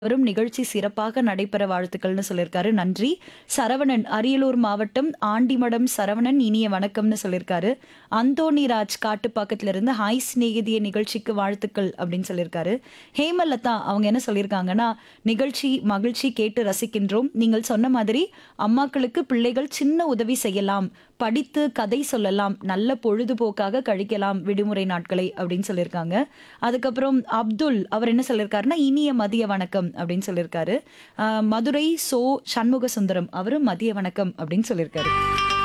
வரும் நிகழ்ச்சி சிறப்பாக நடைபெற வாழ்த்துக்கள்னு சொல்லியிருக்காரு நன்றி சரவணன் அரியலூர் மாவட்டம் ஆண்டிமடம் சரவணன் இனிய வணக்கம்னு சொல்லியிருக்காரு அந்தோணி ராஜ் காட்டுப்பாக்கத்துல இருந்து ஹாய் சிநேகிதிய நிகழ்ச்சிக்கு வாழ்த்துக்கள் அப்படின்னு சொல்லியிருக்காரு ஹேமலதா அவங்க என்ன சொல்லியிருக்காங்கன்னா நிகழ்ச்சி மகிழ்ச்சி கேட்டு ரசிக்கின்றோம் நீங்கள் சொன்ன மாதிரி அம்மாக்களுக்கு பிள்ளைகள் சின்ன உதவி செய்யலாம் படித்து கதை சொல்லலாம் நல்ல பொழுதுபோக்காக கழிக்கலாம் விடுமுறை நாட்களை அப்படின்னு சொல்லியிருக்காங்க அதுக்கப்புறம் அப்துல் அவர் என்ன சொல்லியிருக்காருன்னா இனிய மதிய வணக்கம் அப்படின்னு சொல்லியிருக்காரு ஆஹ் மதுரை சோ சண்முக சுந்தரம் அவரும் மதிய வணக்கம் அப்படின்னு சொல்லியிருக்காரு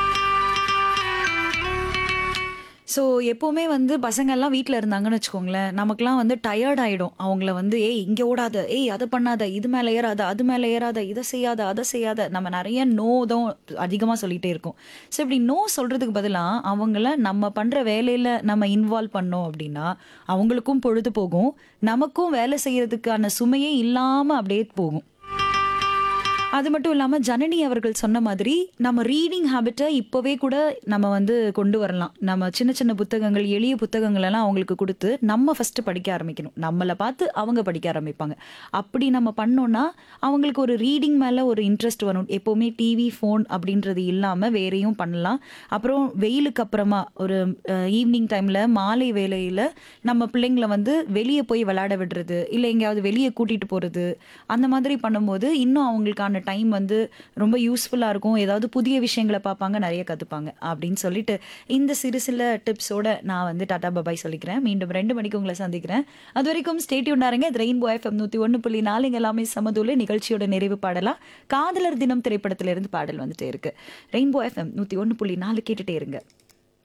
ஸோ எப்போவுமே வந்து பசங்கள்லாம் வீட்டில் இருந்தாங்கன்னு வச்சுக்கோங்களேன் நமக்குலாம் வந்து டயர்ட் ஆகிடும் அவங்கள வந்து ஏய் இங்கே ஓடாத ஏய் அதை பண்ணாத இது மேலே ஏறாத அது மேலே ஏறாத இதை செய்யாத அதை செய்யாத நம்ம நிறைய நோ தான் அதிகமாக சொல்லிகிட்டே இருக்கோம் ஸோ இப்படி நோ சொல்கிறதுக்கு பதிலாக அவங்கள நம்ம பண்ணுற வேலையில் நம்ம இன்வால்வ் பண்ணோம் அப்படின்னா அவங்களுக்கும் பொழுது போகும் நமக்கும் வேலை செய்யறதுக்கான சுமையே இல்லாமல் அப்படியே போகும் அது மட்டும் இல்லாமல் ஜனனி அவர்கள் சொன்ன மாதிரி நம்ம ரீடிங் ஹேபிட்டை இப்போவே கூட நம்ம வந்து கொண்டு வரலாம் நம்ம சின்ன சின்ன புத்தகங்கள் எளிய புத்தகங்கள் எல்லாம் அவங்களுக்கு கொடுத்து நம்ம ஃபஸ்ட்டு படிக்க ஆரம்பிக்கணும் நம்மளை பார்த்து அவங்க படிக்க ஆரம்பிப்பாங்க அப்படி நம்ம பண்ணோம்னா அவங்களுக்கு ஒரு ரீடிங் மேலே ஒரு இன்ட்ரெஸ்ட் வரும் எப்போவுமே டிவி ஃபோன் அப்படின்றது இல்லாமல் வேறையும் பண்ணலாம் அப்புறம் வெயிலுக்கு அப்புறமா ஒரு ஈவினிங் டைமில் மாலை வேளையில் நம்ம பிள்ளைங்களை வந்து வெளியே போய் விளையாட விடுறது இல்லை எங்கேயாவது வெளியே கூட்டிகிட்டு போகிறது அந்த மாதிரி பண்ணும்போது இன்னும் அவங்களுக்கான டைம் வந்து ரொம்ப யூஸ்ஃபுல்லாக இருக்கும் ஏதாவது புதிய விஷயங்களை பார்ப்பாங்க நிறைய கற்றுப்பாங்க அப்படின்னு சொல்லிட்டு இந்த சிறு சில டிப்ஸோட நான் வந்து டாடா பபாய் சொல்லிக்கிறேன் மீண்டும் ரெண்டு மணிக்கு உங்களை சந்திக்கிறேன் அது வரைக்கும் ஸ்டேட்யூண்டாருங்க இது ரெயின்போ எஃப்எம் நூற்றி ஒன்று புள்ளி நாலு இங்க எல்லாமே சமதூல நிகழ்ச்சியோட நிறைவு பாடலாம் காதலர் தினம் திரைப்படத்திலிருந்து பாடல் வந்துட்டே இருக்கு ரெயின்போ எஃப்எம் நூற்றி ஒன்று புள்ளி நாலு கேட்டுட்டே இருங்க